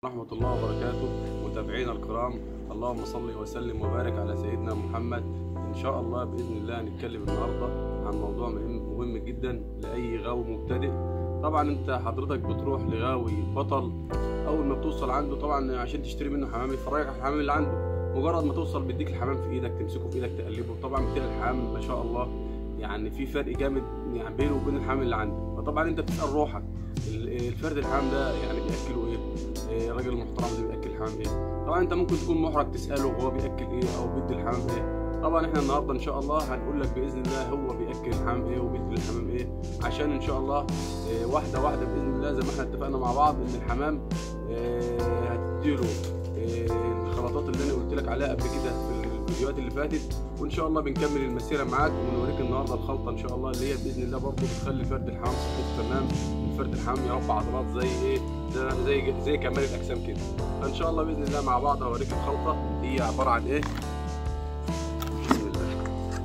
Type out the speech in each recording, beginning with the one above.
ورحمة الله وبركاته متابعينا الكرام اللهم صل وسلم وبارك على سيدنا محمد إن شاء الله بإذن الله هنتكلم النهاردة عن موضوع مهم مهم جدا لأي غاوي مبتدئ طبعا انت حضرتك بتروح لغاوي بطل اول ما بتوصل عنده طبعا عشان تشتري منه حمام يفرجك على الحمام اللي عنده مجرد ما توصل بيديك الحمام في ايدك تمسكه في ايدك تقلبه طبعا بتلاقي الحمام ما شاء الله يعني في فرق جامد يعني بينه وبين الحمام اللي عندك فطبعا انت بتسال روحك ال- الفرد الحمام ده يعني بياكله ايه؟ إيه الراجل المحترم ده بياكل الحمام ايه؟ طبعا انت ممكن تكون محرج تساله هو بياكل ايه او بيدي الحمام ايه؟ طبعا احنا النهارده ان شاء الله هنقول لك باذن الله هو بياكل الحمام ايه وبيدي الحمام ايه عشان ان شاء الله إيه واحده واحده باذن الله زي ما احنا اتفقنا مع بعض ان الحمام إيه هتديله إيه الخلطات اللي انا قلت لك عليها قبل كده في الفيديوهات اللي فاتت وان شاء الله بنكمل المسيره معاك ونوريك النهارده الخلطه ان شاء الله اللي هي باذن الله برضه بتخلي فرد الحمام صحته تمام فرد الحمام يربى عضلات زي ايه زي زي, زي كمال الاجسام كده فان شاء الله باذن الله مع بعض هوريك الخلطه هي عباره عن ايه بسم الله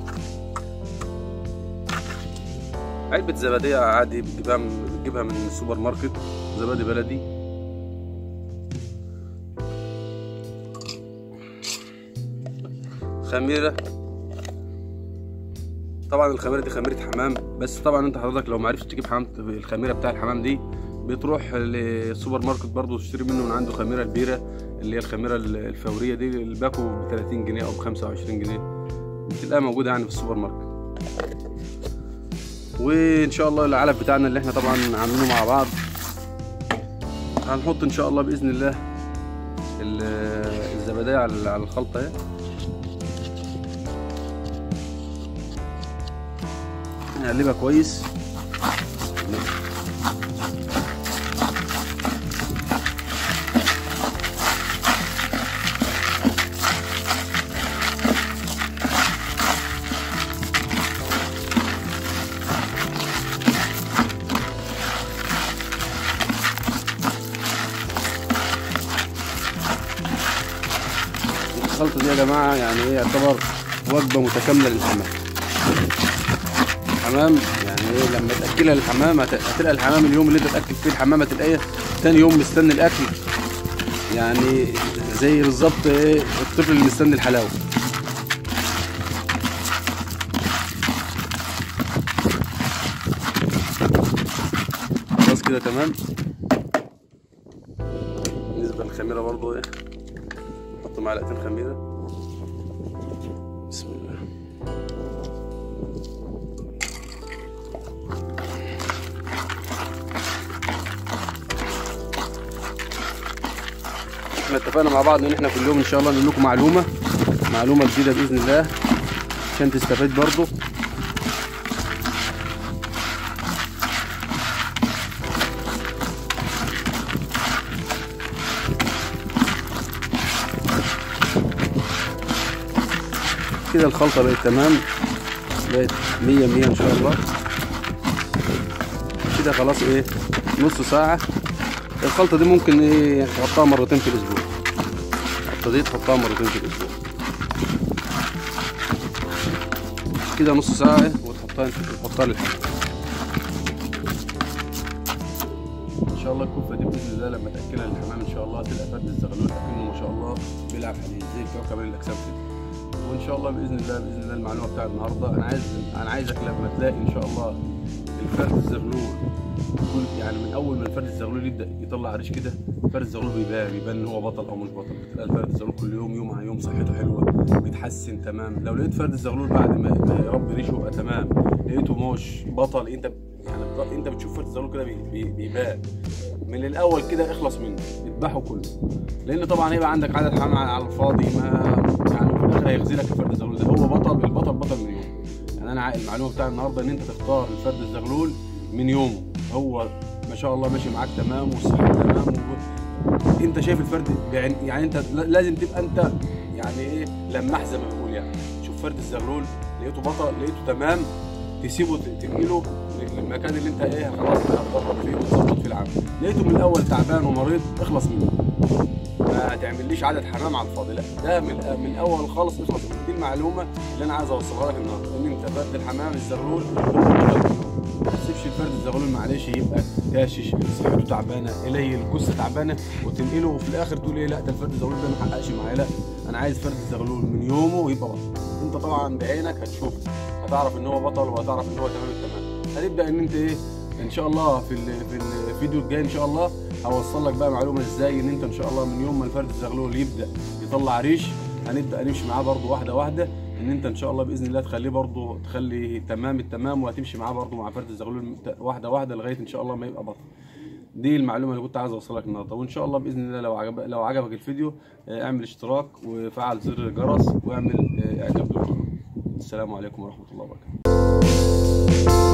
علبة زبادية عادي بتجيبها من بتجيبها من السوبر ماركت زبادي بلدي خميرة طبعا الخميرة دي خميرة حمام بس طبعا انت حضرتك لو معرفتش تجيب حمام الخميرة بتاع الحمام دي بتروح للسوبر ماركت برضو تشتري منه من عنده خميرة البيرة اللي هي الخميرة الفورية دي الباكو ب 30 جنيه او ب 25 جنيه بتلاقيها موجودة يعني في السوبر ماركت وان شاء الله العلف بتاعنا اللي احنا طبعا عاملينه مع بعض هنحط ان شاء الله باذن الله ال- الزبادية على على الخلطة اهي نقلبها كويس الخلطة دي يا جماعة يعني ايه يعتبر وجبة متكاملة للحمام الحمام يعني ايه لما تاكلها للحمام هت- هتلقى الحمام اليوم اللي انت تاكل فيه الحمام هتلاقيه تاني يوم مستني الاكل يعني زي بالظبط ايه الطفل اللي مستني الحلاوه خلاص كده تمام بالنسبه للخميره برضو ايه نحط معلقتين خميره بسم الله احنا اتفقنا مع بعض ان احنا كل يوم ان شاء الله نقول لكم معلومه معلومه جديده باذن الله عشان تستفاد برضو كده الخلطه بقت تمام بقت مية مية ان شاء الله كده خلاص ايه نص ساعه الخلطه دي ممكن ايه تحطها مرتين في الاسبوع الخلطه دي تحطها مرتين في الاسبوع كده نص ساعه إيه، وتحطها تحطها للحمام ان شاء الله الكفه دي باذن الله لما تاكلها للحمام ان شاء الله تلقى فرد الزغلول اكنه ما شاء الله بيلعب حديد زي بتوع كمال الاجسام كده وان شاء الله باذن الله باذن الله المعلومه بتاع النهارده انا عايز انا عايزك لما تلاقي ان شاء الله الفرد الزغلول يكون يعني من اول ما الفرد الزغلول يبدا يطلع ريش كده الفرد الزغلول بيبان بيبان ان هو بطل او مش بطل بتلاقي الفرد الزغلول كل يوم يوم عن يوم صحته حلوه بيتحسن تمام لو لقيت فرد الزغلول بعد ما ما يربي ريشه يبقى تمام لقيته مش بطل انت يعني بت- انت بتشوف فرد الزغلول كده بي- بي- بيبان من الاول كده اخلص منه اذبحه كله لان طبعا هيبقى عندك عدد حمام على الفاضي ما يعني في الاخر هيغزلك الفرد الزغلول ده هو بطل البطل بطل من يوم يعني انا عا- المعلومه بتاع النهارده ان انت تختار الفرد الزغلول من يومه هو ما شاء الله ماشي معاك تمام والصحه تمام و... انت شايف الفرد بعين يعني انت ل- لازم تبقى انت يعني ايه لماح زي ما بنقول يعني شوف فرد الزغلول لقيته بطل لقيته تمام تسيبه ت- تنقله المكان اللي انت ايه خلاص هتدرب فيه وتظبط فيه العمل لقيته من الاول تعبان ومريض اخلص منه ما تعمليش عدد حمام على الفاضي لا ده من من اول خالص اخلص منه دي المعلومه اللي انا عايز اوصلها لك النهارده ان انت فرد الحمام الزغلول ما تسيبش الفرد الزغلول معلش يبقى كاشش صحته تعبانه قليل الجثه تعبانه وتنقله وفي الاخر تقول ايه لا ده الفرد الزغلول ده ما حققش معايا لا انا عايز فرد الزغلول من يومه ويبقى بطل انت طبعا بعينك هتشوف هتعرف ان هو بطل وهتعرف ان هو تمام التمام هتبدا ان انت ايه ان شاء الله في ال- في الفيديو الجاي ان شاء الله هوصل لك بقى معلومه ازاي ان انت ان شاء الله من يوم ما الفرد الزغلول يبدا يطلع ريش هنبدا نمشي معاه برضو واحده واحده ان انت ان شاء الله باذن الله تخليه برضو تخلي تمام التمام وهتمشي معاه برضو مع فرد الزغلول واحده واحده لغايه ان شاء الله ما يبقى بطل دي المعلومه اللي كنت عايز اوصلك النهارده وان شاء الله باذن الله لو عجب لو عجبك الفيديو آه، اعمل اشتراك وفعل زر الجرس واعمل آه، اعجاب للقناه السلام عليكم ورحمه الله وبركاته